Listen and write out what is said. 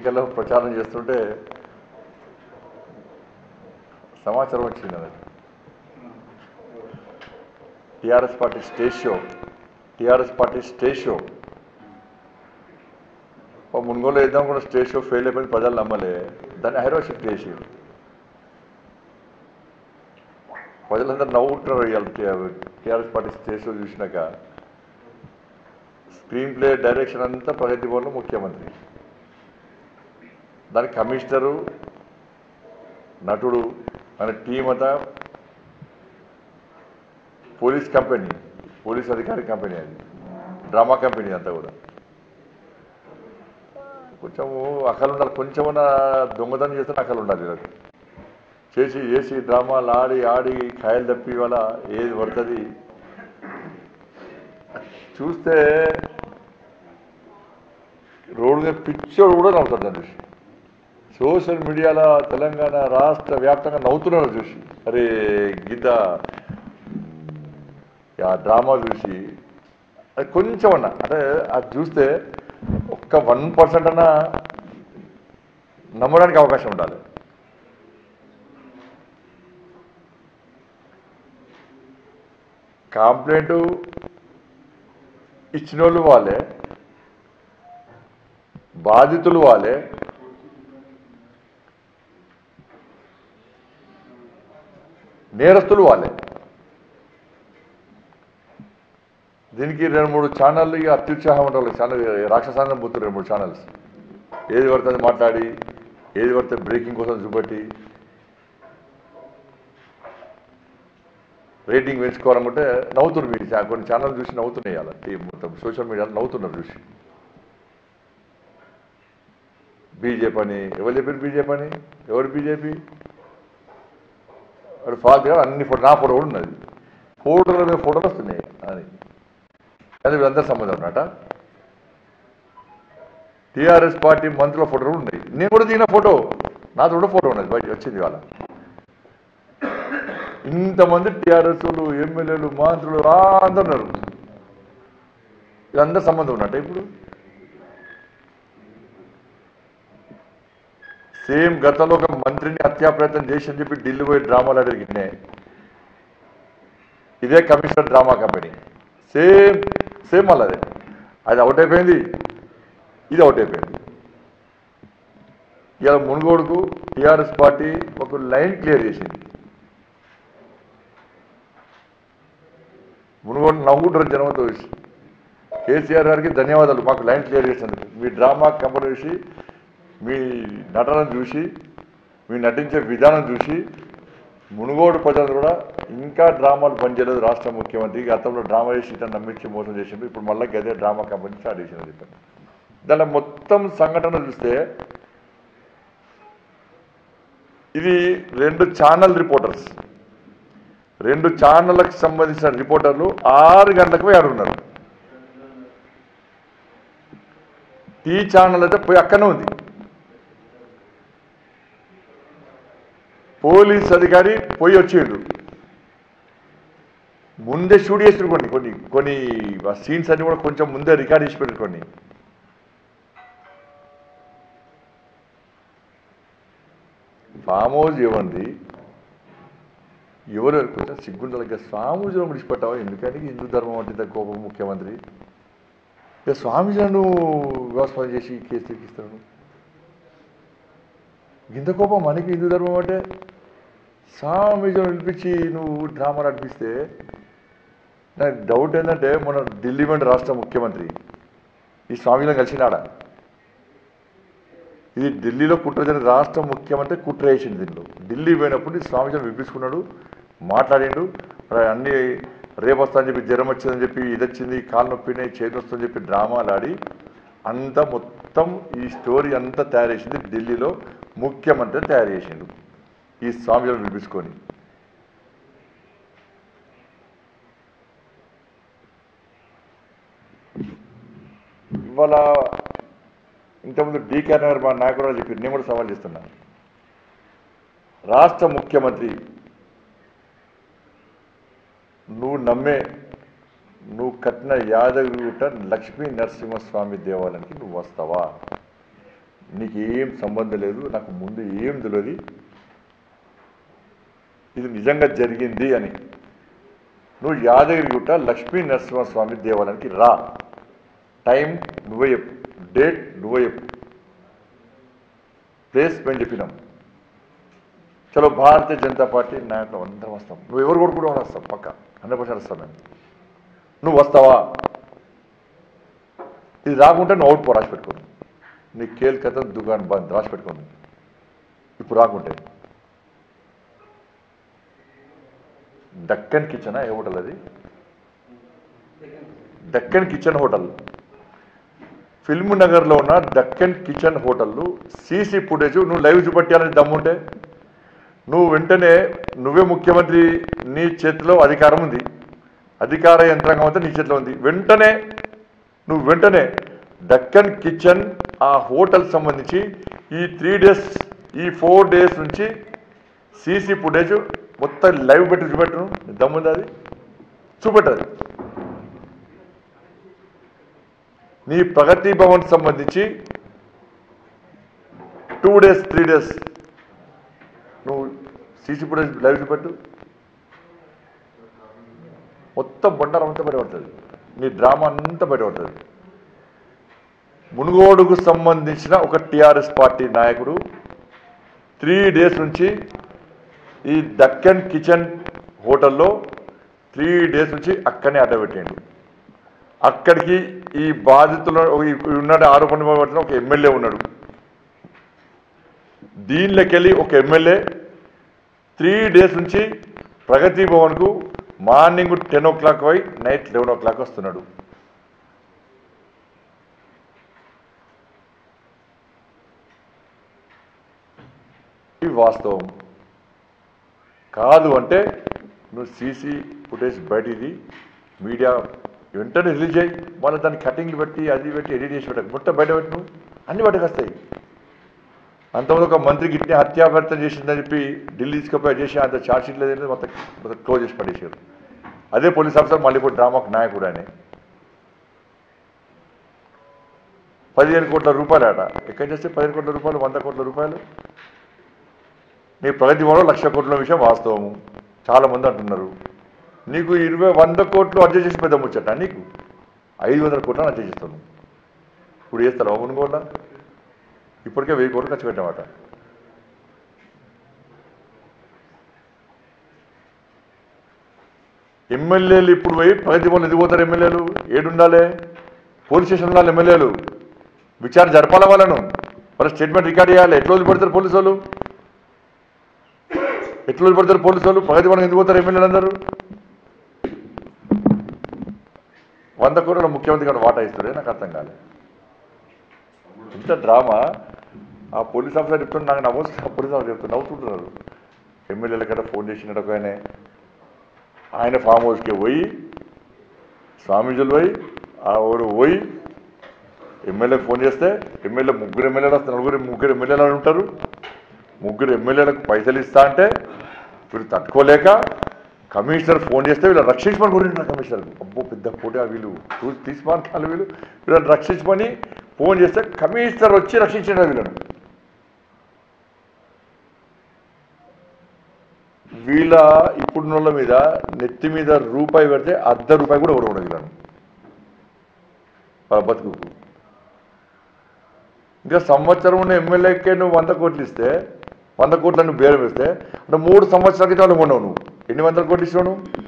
ఎన్నికల్లో ప్రచారం చేస్తుంటే సమాచారం వచ్చింది నాకు TRS party stage show TRS party stage show మున్గోలు వేద్దాం కూడా స్టేజ్ షో ఫెయిల్ అయిపోయింది ప్రజలు నమ్మలే దాన్ని హైరో షిఫ్ట్ చేసి ప్రజలందరూ నవ్వుకుంటున్నారు ఇవాళ టీఆర్ఎస్ పార్టీ స్టేజ్ షో చూసినాక స్క్రీన్ ప్లే డైరెక్షన్ అంతా ప్రగతి భవన్లో ముఖ్యమంత్రి దానికి కమిషనరు నటుడు మన టీం అంతా పోలీస్ కంపెనీ పోలీస్ అధికారి కంపెనీ అది డ్రామా కంపెనీ అంతా కూడా కొంచెము అక్కలు ఉండాలి కొంచెమన్నా దొంగతనం చేస్తే అక్కలు ఉండాలి వీళ్ళకి చేసి చేసి డ్రామాలు ఆడి ఆడి కాయలు తప్పి ఇవాళ ఏది పడుతుంది చూస్తే రోడ్డు మీద పిచ్చోడు కూడా నవ్వుతాడు దాన్ని చూసి సోషల్ మీడియాలో తెలంగాణ రాష్ట్ర వ్యాప్తంగా నవ్వుతున్నారు చూసి అరే గీత ఆ డ్రామా చూసి అది కొంచెం అన్న అంటే అది చూస్తే ఒక్క వన్ పర్సెంట్ అన్నా నమ్మడానికి అవకాశం ఉండాలి కంప్లైంట్ ఇచ్చిన వాళ్ళు వాళ్ళే బాధితులు వాళ్ళే నేరస్తులు వాళ్ళే దీనికి రెండు మూడు ఛానళ్ళు ఇక అత్యుత్సాహం ఉంటారు ఛానల్ రాక్షసాంతం పోతున్నారు రెండు మూడు ఛానల్స్ ఏది పడితే అది మాట్లాడి ఏది పడితే బ్రేకింగ్ కోసం చూపెట్టి రేటింగ్ పెంచుకోవాలనుకుంటే నవ్వుతున్నారు మీరు చా- కొన్ని ఛానల్ చూసి నవ్వుతున్నాయి అలా ఈ మొత్తం సోషల్ మీడియాలో నవ్వుతున్నారు చూసి బీజేపీ అని ఎవరు చెప్పారు బీజేపీ అని ఎవరు బీజేపీ వాడు ఫాల్తు కాదు అన్ని ఫోటో నా ఫోటో కూడా ఉన్నది ఫోటోల మీద ఫోటోలు వస్తున్నాయి అని అది వీళ్ళందరూ సంబంధం ఉన్నట టీఆర్ఎస్ పార్టీ మంత్రుల ఫోటోలు ఉన్నాయి నేను కూడా దిగిన ఫోటో నాతో కూడా ఫోటో ఉన్నది బయట వచ్చింది వాళ్ళ ఇంతమంది టీఆర్ఎస్లు ఎమ్మెల్యేలు మంత్రులు అందరు ఉన్నారు వీళ్ళందరూ సంబంధం ఉన్నట్ట ఇప్పుడు సేమ్ గతంలో ఒక మంత్రిని హత్యా ప్రయత్నం చేసి అని చెప్పి ఢిల్లీ పోయి డ్రామాలు అడిగినే ఇదే commissioner drama company same same అల్లదే అది అవుట్ అయిపోయింది ఇది అవుట్ అయిపోయింది ఇలా మునుగోడుకు టీఆర్ఎస్ పార్టీ ఒక లైన్ క్లియర్ చేసింది మునుగోడు నవ్వుకుంటారు జనంతో చూసి కేసీఆర్ గారికి ధన్యవాదాలు మాకు లైన్ క్లియర్ చేసినందుకు మీ డ్రామా కంపెనీ చూసి మీ నటనను చూసి మీ నటించే విధానం చూసి మునుగోడు ప్రజలు కూడా ఇంకా డ్రామాలు పనిచేయలేదు రాష్ట్ర ముఖ్యమంత్రి గతంలో డ్రామా చేసి ఇతను నమ్మించి మోసం చేసిండు ఇప్పుడు మళ్ళీ గదే డ్రామా కంపెనీ స్టార్ట్ చేసింది చెప్పాను దాని మొత్తం సంఘటన చూస్తే ఇది రెండు ఛానల్ రిపోర్టర్స్ రెండు ఛానళ్ళకు సంబంధించిన రిపోర్టర్లు ఆరు గంటలకు పోయి ఆడున్నారు టీ ఛానల్ అయితే పోయి అక్కడనే ఉంది పోలీస్ అధికారి పోయి వచ్చిండు ముందే షూట్ చేసిన కొన్ని కొన్ని కొన్ని సీన్స్ అన్ని కూడా కొంచెం ముందే రికార్డ్ చేసి పెట్టారు కొన్ని ఫామ్ హౌస్ ఇవ్వండి ఎవరు కొంచెం సిగ్గుండాలి స్వామీజీలో విడిచిపెట్టావా ఎందుకంటే హిందూ ధర్మం అంటే ఇంత కోపం ముఖ్యమంత్రి ఇక స్వామీజీలను వ్యవస్థ చేసి కేసు తెప్పిస్తాను ఇంత కోపం మనకి హిందూ ధర్మం అంటే స్వామీజీని పిలిపించి నువ్వు డ్రామా నడిపిస్తే నాకు డౌట్ ఏంటంటే మన ఢిల్లీ వెంట రాష్ట్ర ముఖ్యమంత్రి ఈ స్వామిలను కలిసినాడా ఇది ఢిల్లీలో కుట్ర జరిగిన రాష్ట్ర ముఖ్యమంత్రి కుట్ర వేసింది దీనిలో ఢిల్లీ పోయినప్పుడు ఈ స్వామిజీని విప్పించుకున్నాడు మాట్లాడిండు మరి అన్ని రేపు వస్తా అని చెప్పి జ్వరం వచ్చిందని చెప్పి ఇది వచ్చింది కాలు నొప్పినాయి చేతి వస్తుందని చెప్పి డ్రామాలు ఆడి అంతా మొత్తం ఈ స్టోరీ అంతా తయారు చేసింది ఢిల్లీలో ముఖ్యమంత్రి తయారు చేసిండు ఈ స్వామిజీలను వినిపించుకొని ఇవాళ ఇంతకుముందు డీకే నగర్ మా నాయకుడు చెప్పి నేను కూడా సవాల్ చేస్తున్నా రాష్ట్ర ముఖ్యమంత్రి నువ్వు నమ్మే నువ్వు కట్టిన యాదగిరిగుట్ట లక్ష్మీ నరసింహస్వామి దేవాలయానికి నువ్వు వస్తావా నీకు ఏం సంబంధం లేదు నాకు ముందు ఏం తెలియదు ఇది నిజంగా జరిగింది అని నువ్వు యాదగిరిగుట్ట లక్ష్మీ నరసింహస్వామి దేవాలయానికి రా టైం నువ్వే చెప్పు డేట్ నువ్వే చెప్పు ప్లేస్ మేము చెప్పినాం చలో భారతీయ జనతా పార్టీ నాయకులు అందరం వస్తాం నువ్వు ఎవరు కూడా కూడా వస్తాం పక్క హండ్రెడ్ పర్సెంట్ వస్తాం మేము నువ్వు వస్తావా ఇది రాకుంటే నువ్వు అవుట్ పో రాసి పెట్టుకోండి నీ కేల్ కథ దుకాణం బంద్ రాసి పెట్టుకోండి ఇప్పుడు రాకుంటే దక్కన్ కిచెనా ఏ హోటల్ అది దక్కన్ కిచెన్ హోటల్ ఫిల్మ్ నగర్లో ఉన్న Deccan kitchen hotel CC footage నువ్వు లైవ్ చూపెట్టాలని దమ్ముంటే నువ్వు వెంటనే నువ్వే ముఖ్యమంత్రి నీ చేతిలో అధికారం ఉంది అధికార యంత్రాంగం అంతా నీ చేతిలో ఉంది వెంటనే నువ్వు వెంటనే దక్కన్ కిచెన్ ఆ హోటల్ సంబంధించి ఈ త్రీ డేస్ ఈ ఫోర్ డేస్ నుంచి సీసీ ఫుటేజ్ మొత్తం లైవ్ పెట్టి చూపెట్టను దమ్ముంది అది చూపెట్టదు నీ ప్రగతి భవన్ సంబంధించి టూ డేస్ త్రీ డేస్ నువ్వు సీసీ ఫుటేజ్ లైవ్ చూపెట్టు మొత్తం బండారం అంతా బయటపడుతుంది నీ డ్రామా అంతా బయటపడుతుంది మునుగోడుకు సంబంధించిన ఒక టిఆర్ఎస్ పార్టీ నాయకుడు త్రీ డేస్ నుంచి ఈ దక్కన్ కిచెన్ హోటల్లో త్రీ డేస్ నుంచి అక్కడనే అడ్డబెట్టిండు అక్కడికి ఈ బాధితులు ఉన్నాడు ఆరోపణ పడుతున్న ఒక ఎమ్మెల్యే ఉన్నాడు దీనిలోకెళ్ళి ఒక ఎమ్మెల్యే త్రీ డేస్ నుంచి ప్రగతి భవన్కు మార్నింగ్ టెన్ ఓ క్లాక్ పోయి నైట్ లెవెన్ ఓ క్లాక్ వస్తున్నాడు ఇది వాస్తవం కాదు అంటే నువ్వు సీసీ ఫుటేజ్ బయటిది మీడియా వెంటనే రిలీజ్ అయ్యి మళ్ళీ దాన్ని కటింగ్లు పెట్టి అది పెట్టి ఎడిట్ చేసి పెట్టకు మొత్తం బయట పెట్టు నువ్వు అన్ని బయటకు వస్తాయి అంతమంది ఒక మంత్రికి ఇట్నే హత్యాభర్తం చేసిందని చెప్పి ఢిల్లీ తీసుకుపోయి చేసి అంత ఛార్జ్ షీట్ లేదంటే మొత్తం మొత్తం క్లోజ్ చేసి పడేసారు అదే పోలీస్ ఆఫీసర్ మళ్ళీ ఇప్పుడు డ్రామాకు నాయకుడు ఆయన పదిహేను కోట్ల రూపాయలు ఆట ఎక్కడ చేస్తే పదిహేను కోట్ల రూపాయలు వంద కోట్ల రూపాయలు నీ ప్రగతి భవన్లో లక్ష కోట్ల విషయం వాస్తవము చాలా మంది అంటున్నారు నీకు ఇరవై వంద కోట్లు అడ్జస్ట్ చేసి పెద్ద ముచ్చట నీకు ఐదు వందల కోట్లను అడ్జస్ట్ చేస్తాను ఇప్పుడు చేస్తారా అవును కూడా ఇప్పటికే వెయ్యి కోట్లు ఖర్చు పెట్టామట ఎమ్మెల్యేలు ఇప్పుడు పోయి ప్రగతి భవన్ ఎందుకు పోతారు ఎమ్మెల్యేలు ఏడుండాలి పోలీస్ స్టేషన్ ఉండాలి ఎమ్మెల్యేలు విచారణ జరపాల వాళ్ళను వాళ్ళ స్టేట్మెంట్ రికార్డ్ చేయాలి ఎట్లా వదిలిపెడతారు పోలీసు వాళ్ళు ఎట్లా వదిలిపెడతారు పోలీసు వాళ్ళు ప్రగతి భవన్ ఎందుకు పోతారు ఎమ్మెల్యేలు అందరూ వంద కోట్ల ముఖ్యమంత్రి గారు వాటా ఇస్తారే నాకు అర్థం కాలేదు ఇంత డ్రామా ఆ పోలీస్ ఆఫీసర్ చెప్తుంటే నాకు నవ్వు వస్తుంది. ఆ పోలీస్ ఆఫీసర్ చెప్తున్నారు నవ్వుతుంటున్నారు ఎమ్మెల్యేల కట్ట ఫోన్ చేసినట్టు ఒక ఆయన ఆయన ఫామ్ హౌస్కి పోయి స్వామీజీలు పోయి ఆ ఊరు పోయి ఎమ్మెల్యేకి ఫోన్ చేస్తే ఎమ్మెల్యే ముగ్గురు ఎమ్మెల్యేలు వస్తారు నలుగురు ముగ్గురు ఎమ్మెల్యేలు ఉంటారు ముగ్గురు ఎమ్మెల్యేలకు పైసలు ఇస్తా అంటే వీళ్ళు తట్టుకోలేక కమిషనర్ ఫోన్ చేస్తే వీళ్ళు రక్షించమని కోరిండు కమిషనర్ అబ్బో పెద్ద పోటీ వీళ్ళు చూసి తీసుకోమని కాదు వీళ్ళు వీళ్ళని రక్షించమని ఫోన్ చేస్తే కమిషనర్ వచ్చి రక్షించాడు వీళ్ళను వీళ్ళ ఇప్పుడున్న మీద నెత్తి మీద రూపాయి పెడితే అర్ధ రూపాయి కూడా ఎవరు ఉండదు వీళ్ళను వాళ్ళ బతుకుకు ఇంకా సంవత్సరం ఉన్న ఎమ్మెల్యేకే నువ్వు వంద కోట్లు ఇస్తే వంద కోట్ల నువ్వు బేరం ఇస్తే అంటే మూడు సంవత్సరాల క్రితం వాళ్ళకి ఉండవు నువ్వు ఎన్ని వందల కోట్లు ఇస్తావు నువ్వు